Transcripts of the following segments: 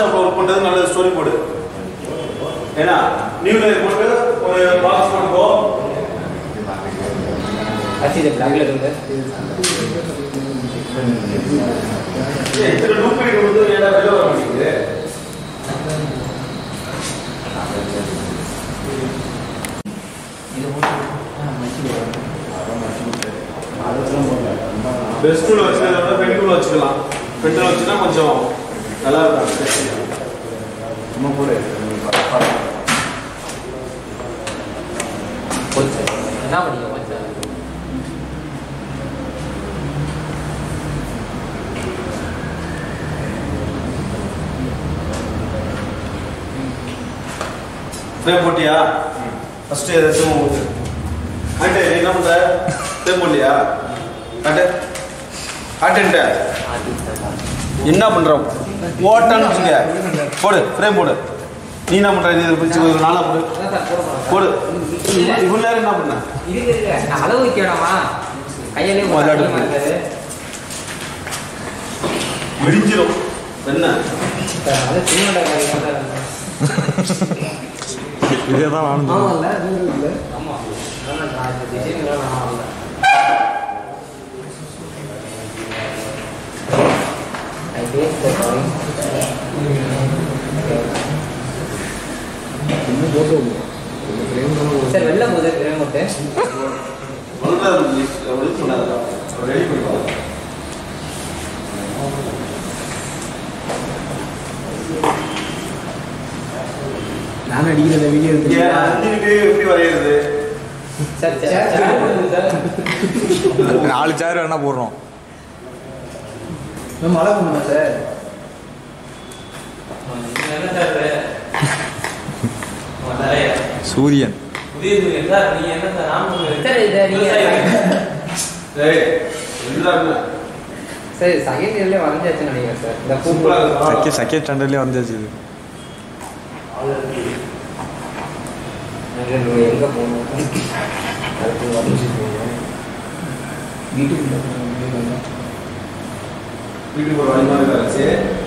ஃபோட்டோஷாப்ல work பண்றது நல்ல story board ஏன்னா நியூ லேயர் போட்டு ஒரு பாக்ஸ் போட்டுக்கோ அச்சு இது பிளாக்ல இருந்து ஏய், இத்தனை டூப்ளிகேட் வந்து ஏடா வெளில வர மாட்டேங்குது பெஸ்ட் டூல் வச்சுக்கிறத விட பென் டூல் வச்சுக்கலாம் பென் டூல் வச்சுனா கொஞ்சம் நல்லா இருக்கும் போச்சு என்ன பண்ணீங்க போச்சு ஃப்ரேம் போட்டியா ஃபர்ஸ்ட் ஏதாச்சும் ஊத்து ஆண்டி நீ என்ன பண்ற ஃப்ரேம் போடலையா காட்டு காட்டுன்ட்ட என்ன பண்ற ஓட்டான்னு வச்சுக்க போடு ஃப்ரேம் போடு நீ என்ன பண்ற நீ இதை பிடிச்சி ஒரு நாளா போடு போடு இவ்வளோ நேரம் என்ன பண்ண இருக்கு இருக்கு நான் அளவு வைக்க வேணாமா கையாலே விளையாடு. மாட்டாது விடிஞ்சிரும் என்ன அது சின்ன இதே தான் நானும் சொன்னேன். ஆமா அதான் நான் இந்த டிசைன் நான் ஆகல I hate the drawing. சரி வெளில போகுது பிரேமோட்டு சொல்றது அப்படின்னு சொன்னாங்க ரெடி பண்ணிக்கலாம் நான் அடிக்கிற இந்த வீடியோ இங்க அஞ்சுக்கிட்டு எப்படி வரைகிறது சரி சரி நாலு சேர் வேணா போடுறோம் நம்ம மழை பண்ணுமா சார் சூரியன் சரி இதை நீங்க சரி எல்லாருமே சரி செகண்ட் இயர்ல வரைஞ்சாச்சுன்னு நினைக்கிறேன் சார் இந்த பூ சூப்பரா இருக்கும். செகண்ட் செகண்ட் ஸ்டாண்டர்ட்லேயே வந்தாச்சு இது எங்க போகணும் அதுக்கு வரைஞ்சி போகணும் வீட்டுக்கு வீட்டுக்கு ஒரு வழி மாதிரி வரைச்சு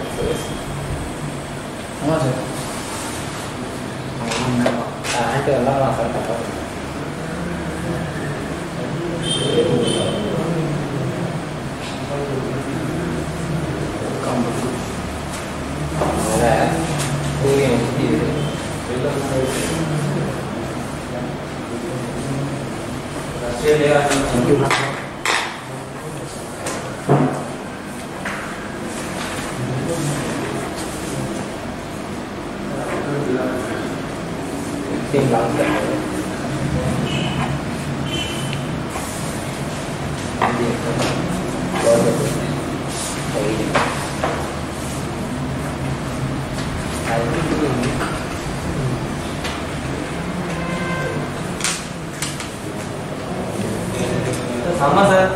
ஆமாம் சார் ஆண்டி எல்லாம் சார் கரெக்டாக அதனால சூரியன் சுற்றிடுது Tim langsung. sama சார்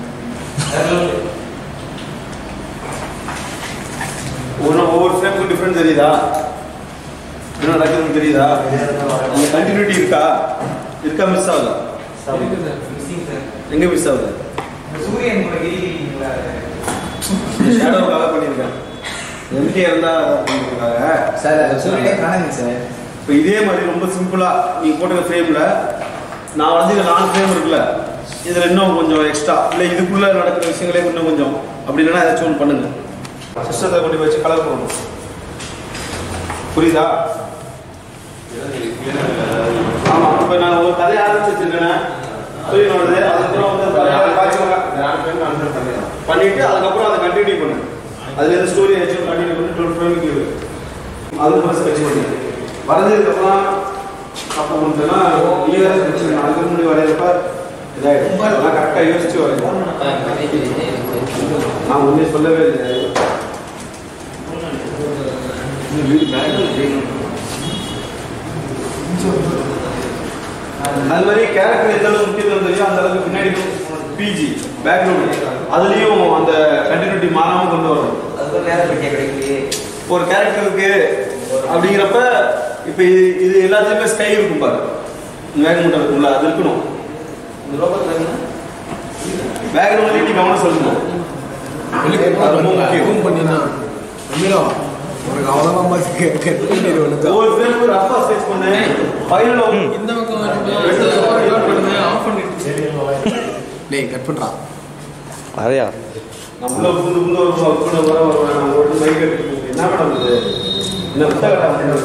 ஒவ்வொரு ஒவ்வொரு ஃப்ரேமுக்கும் டிஃப்ரெண்ட் தெரியுதா என்ன நடக்குதுன்னு தெரியுதா அந்த கண்டினியூட்டி இருக்கா இருக்கா மிஸ் ஆகுதா மிஸ்ஸிங் சார் எங்க மிஸ் ஆகுது சூரியன் கூட கிரிக்கிறீங்களா ஷேடோவுக்காக பண்ணியிருக்கேன் எம்டி இருந்தா பண்ணியிருக்காங்க சார் அது சூரியனே காணுங்க சார் இப்போ இதே மாதிரி ரொம்ப சிம்பிளா நீங்க போட்டுக்க ஃப்ரேம்ல நான் வந்து நாலு ஃப்ரேம் இருக்குல்ல இதுல இன்னும் கொஞ்சம் எக்ஸ்ட்ரா இல்லை இதுக்குள்ள நடக்கிற விஷயங்களே இன்னும் கொஞ்சம் அப்படி இல்லைன்னா ஏதாச்சும் ஒன்று பண்ணுங்க சிஸ்டத்தை கொண்டு வச்சு கலர் பண்ணணும் புரியுதா ஆமா இப்போ நான் ஒரு கதையை ஆரம்பிச்சு வச்சிருக்கேன் புரியுது அதுக்கப்புறம் வந்து கதையை காட்சி பண்ணிட்டு அதுக்கப்புறம் அதை கண்டினியூ பண்ணு அதுல இருந்து ஸ்டோரி ஏதாச்சும் கண்டினியூ பண்ணி டுவெல் ஃப்ரேமுக்கு அது மாதிரி ஸ்கெட்ச் பண்ணி வரைஞ்சதுக்கப்புறம் அப்போ வந்துன்னா நீங்க ஸ்கெட்ச் பண்ணணும் அதுக்கு முன்னாடி வரைகிறப்ப இதாகிடும் அதெல்லாம் கரெக்டாக யோசிச்சு வரையும் நான் ஒன்றே சொல்லவே இல்லை அது மாதிரி கேரக்டர் எந்த அளவுக்கு முக்கியத்துவம் தெரியும் அந்த அளவுக்கு பின்னாடி பிஜி பேக்ரவுண்ட் அதுலேயும் அந்த கண்டினியூட்டி மாறாம கொண்டு வரணும் அதுக்கு நேரம் பட்டியா கிடைக்கலையே ஒரு கேரக்டருக்கு அப்படிங்கிறப்ப இப்போ இது இது எல்லாத்துலேயுமே ஸ்கை இருக்கும் பாரு வேகமுட்டை இருக்கும்ல அது இருக்கணும் இந்த ரோபோட் வேணும்னா பேக்ரவுண்ட்ல நீ கவனம் சொல்லணும் அது ரொம்ப முக்கியம் ஜூம் பண்ணினா அமீரோ உனக்கு அவ்வளோதான் ஒன்று ஒவ்வொரு பேருக்கு ரஃபா ஸ்கெட்ச் பண்ணு ஃபைனல் இந்த பக்கம் வரும்போது ஆஃப் பண்ணிட்டு டேய் கட் பண்ணுறான் அதையா நம்மள புந்து புந்து ஒரு கூட வர வருவேன் நான் ஒரு மைக் எடுத்து என்ன மேடம் இது இந்த புத்தக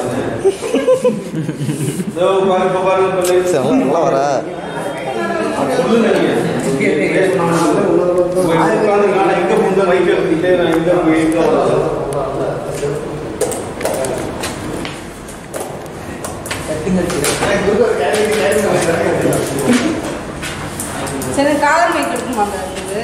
இதோ பாருங்க இப்ப பாருங்க இப்ப light சரி, நல்லா- நல்லா வர. சொல்லுங்க நீங்க உட்காந்துருக்கான எங்க புந்த மைக் எடுத்துக்கிட்டே நான் எங்க போய் எங்க வர சரி காலர் மைக் எடுக்கணுமா அந்த இது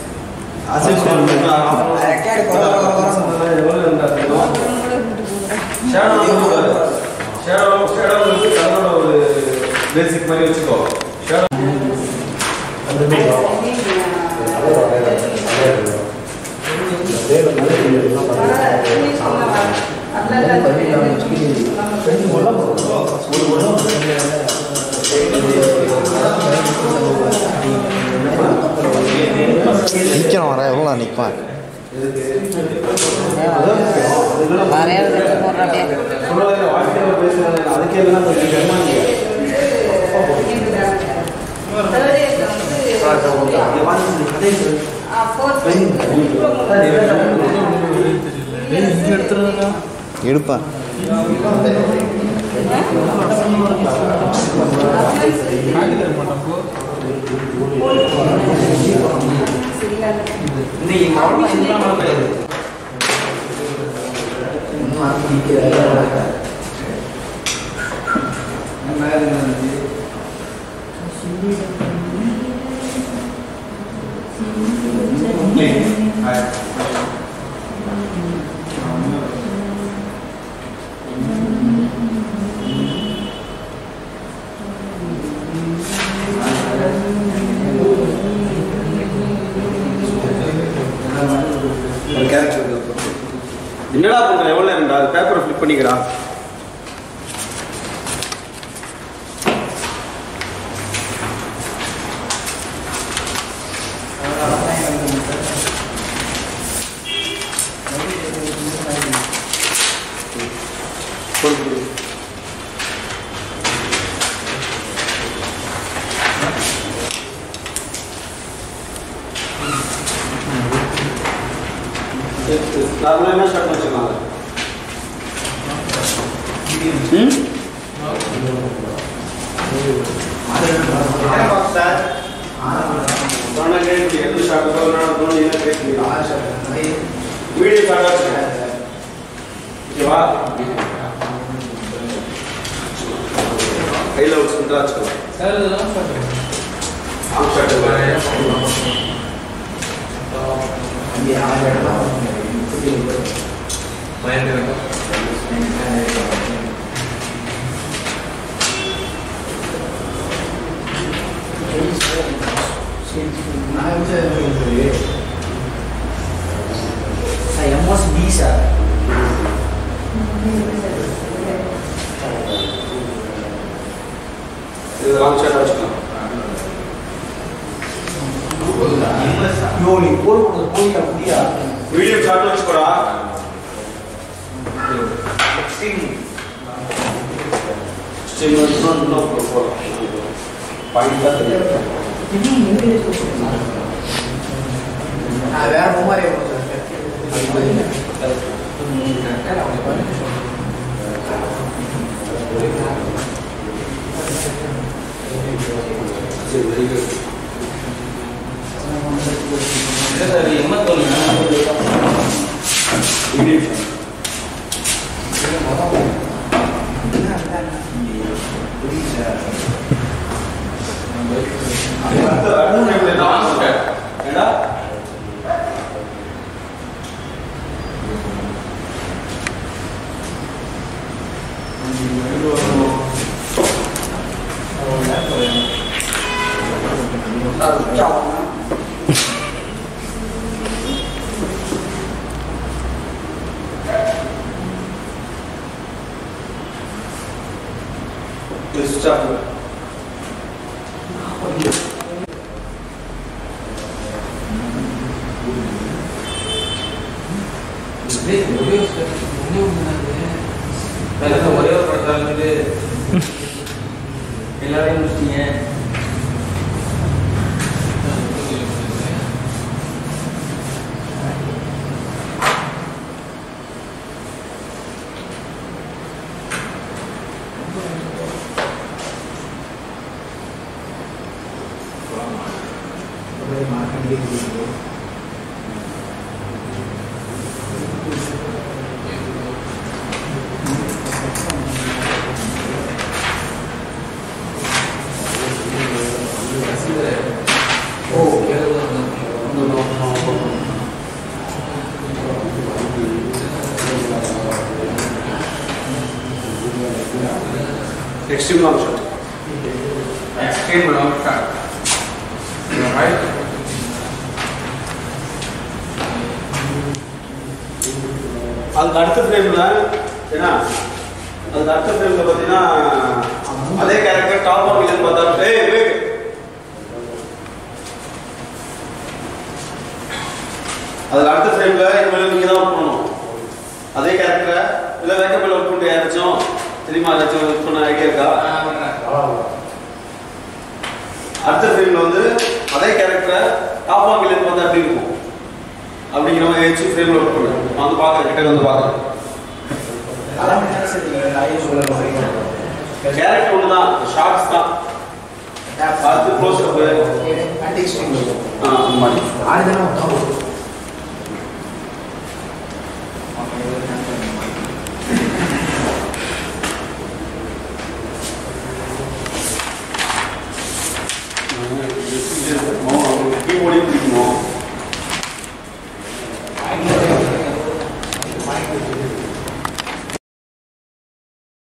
ரெக்கார்டு குறை குறை குறை சொன்னது எவ்வளவு இருந்தா அப்புறம் கூட விட்டு போகிறேன் ஷேடோ ஷேடோ ஷேடோ வந்து கண்ணோட ஒரு பேசிக் மாதிரி வச்சுக்கோ ஷேடோ நிற்கணும் வர எவ்வளோ நிற்பான் சொல்றத வாழ்க்கையில பேசுறது அதுக்கே எல்லாம் கொஞ்சம் ஜெர்மானிய எடுப்பேன் இன்னைக்கு காம்படிஷன் தான் நடக்குது என்னடா பண்ற எவ்வளவு நேரம்டா அது பேப்பரை ஃபிளிப் பண்ணிக்கிறா நார்மலாக என்ன ஷர்ட் வச்சுக்கலாம் வீடியோ ஷார்ட் வச்சுக்கேன் ஓகேவா கையில் வச்சுக்கிட்டா வச்சுக்கலாம் சார் இதெல்லாம் பண்ணுறேன் ஆம் ஷர்ட் எம்எஸ் பி சார் இது லாங் ஷர்ட் வச்சுக்கலாம் யோ நீ போர் போடுறது போயிட்டா புரியா வீடியோ ஷார்ட் வச்சுக்கோடா ஸ்டில் இன்னும் இன்னும் போகலாம் பாயிண்ட் தான் தெரியும் நான் வேற மாதிரி சரி வெரி குட் சார் எம்மா தோணுங்க வீடியோ ஷார்ட் ஏடா Switch off. டிஸ்பிளே ஒரே ஒரு சார், ஒரே ஒரு படத்தை வந்துட்டு எல்லாரையும் முடிச்சிட்டீங்க extreme long shot Extreme long shot. You're right. அதுக்கு அடுத்த ஃப்ரேம்ல என்ன அதுக்கு அடுத்த ஃப்ரேம்ல பார்த்தீங்கன்னா அதே கேரக்டர் டாப் ஆஃப் வில்லன் பார்த்தா ஏய் விவேக் அதுக்கு அடுத்த ஃப்ரேம்ல இனிமேல் நீங்க தான் ஒர்க் பண்ணணும் அதே கேரக்டரை இல்லை வேக்கப்பில் ஒர்க் பண்ணிட்டு யாராச்சும் தெரியுமா யாராச்சும் ஒர்க் பண்ண ஐடியா இருக்கா அடுத்த ஃப்ரேம்ல வந்து அதே கேரக்டரை டாப் ஆஃப் வில்லன் பார்த்தா எப்படி இருக்கும் அப்படிங்கிற மாதிரி ஏதாச்சும் ஃப்ரேம்ல ஒர்க் பண்ணு நான் வந்து பார்க்குறேன் கிட்ட வந்து பார்க்குறேன் அதெல்லாம் என்ன சார் நீங்க நிறைய சொல்ல போறீங்க கேரக்டர் ஒன்று தான் ஷார்ட்ஸ் தான் பார்த்து க்ளோஸ் அப் ஆன்டிக் ஸ்ட்ரீம் ஆ அந்த மாதிரி ஆடுதானே